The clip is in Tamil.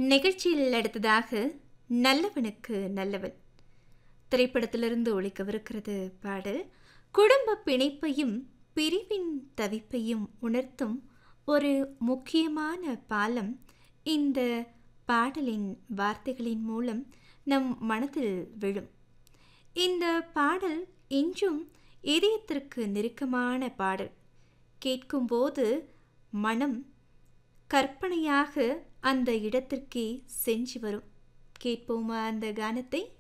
நிகழ்ச்சியில் அடுத்ததாக நல்லவனுக்கு நல்லவன் திரைப்படத்திலிருந்து ஒழிக்கவிருக்கிறது பாடல் குடும்ப பிணைப்பையும் பிரிவின் தவிப்பையும் உணர்த்தும் ஒரு முக்கியமான பாலம் இந்த பாடலின் வார்த்தைகளின் மூலம் நம் மனதில் விழும் இந்த பாடல் இன்றும் இதயத்திற்கு நெருக்கமான பாடல் கேட்கும்போது மனம் கற்பனையாக அந்த இடத்திற்கே சென்று வரும் கேட்போமா அந்த கானத்தை